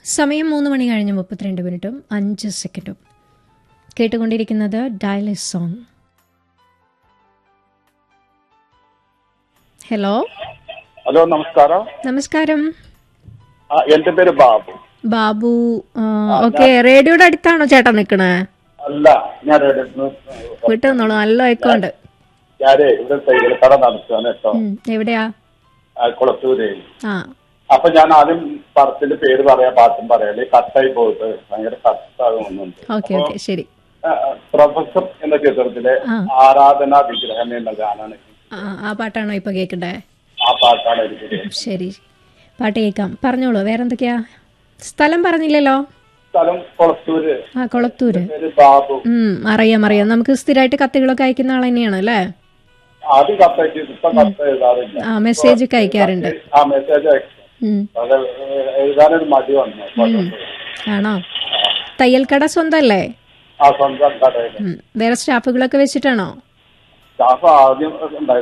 സമയം മൂന്ന് മണി കഴിഞ്ഞ് മുപ്പത്തിരണ്ട് മിനിറ്റും അഞ്ച് സെക്കൻഡും കേട്ടുകൊണ്ടിരിക്കുന്നത് ഡയലിസ് സോങ് ഹലോ ഹലോ നമസ്കാരം നമസ്കാരം ആ, എന്റെ പേര് ബാബു ബാബു ഓക്കെ റേഡിയോയുടെ അടുത്താണോ ചേട്ടാ നിൽക്കണേ അല്ല ഞാൻ ഇവിടെ- വിട്ടു നിന്നോളൂ നല്ല അയക്കോണ്ട് ഞാനേ ഇവിടെ സൈക്കിൾ കട നടത്തുകയാണ് കേട്ടോ ഉം, എവിടെയാ ആ, കുളത്തൂര് ആ അപ്പൊ ഞാൻ ആദ്യം പടത്തിന്റെ പേര് പറയാ പാട്ടും പറയാല്ലേ കട്ടായി പോയിട്ട് ഭയങ്കര കട്ടാകുന്നുണ്ട് ഓക്കെ ഓക്കെ ശരി ആ, പ്രൊഫസർ എന്ന ചിത്രത്തിലെ ആ. ആരാധനാ വിഗ്രഹം എന്ന ഗാനാണ് ആ ആ പാട്ടാണോ ഇപ്പൊ കേൾക്കണ്ടേ ആ പാട്ടാണ് എനിക്ക് ശരി പാട്ട് കേൾക്കാം പറഞ്ഞോളൂ വേറെന്തൊക്കെയാ സ്ഥലം പറഞ്ഞില്ലല്ലോ സ്ഥലം കുളത്തൂര് ആ കൊളത്തൂര് പേര് ബാബു ഉം അറിയാം അറിയാം നമുക്ക് സ്ഥിരമായിട്ട് കത്തുകളൊക്കെ അയക്കുന്ന ആൾ തന്നെയാണ് അല്ലേ ആദ്യം കത്തയച്ചു ഇപ്പൊ കത്ത് എഴുതാറില്ല ആ മെസ്സേജ് ഒക്കെ അയക്കാറുണ്ട് ആ മെസ്സേജ് അയച്ചു ഉം, അത് എഴുതാനൊരു മടി വന്നു ആണോ തയ്യൽക്കട സ്വന്തമല്ലേ ആ സ്വന്തം കടയിൽ ഉം, വേറെ സ്റ്റാഫുകളൊക്കെ വെച്ചിട്ടാണോ സ്റ്റാഫ് ആദ്യം ഉണ്ടായിരുന്നു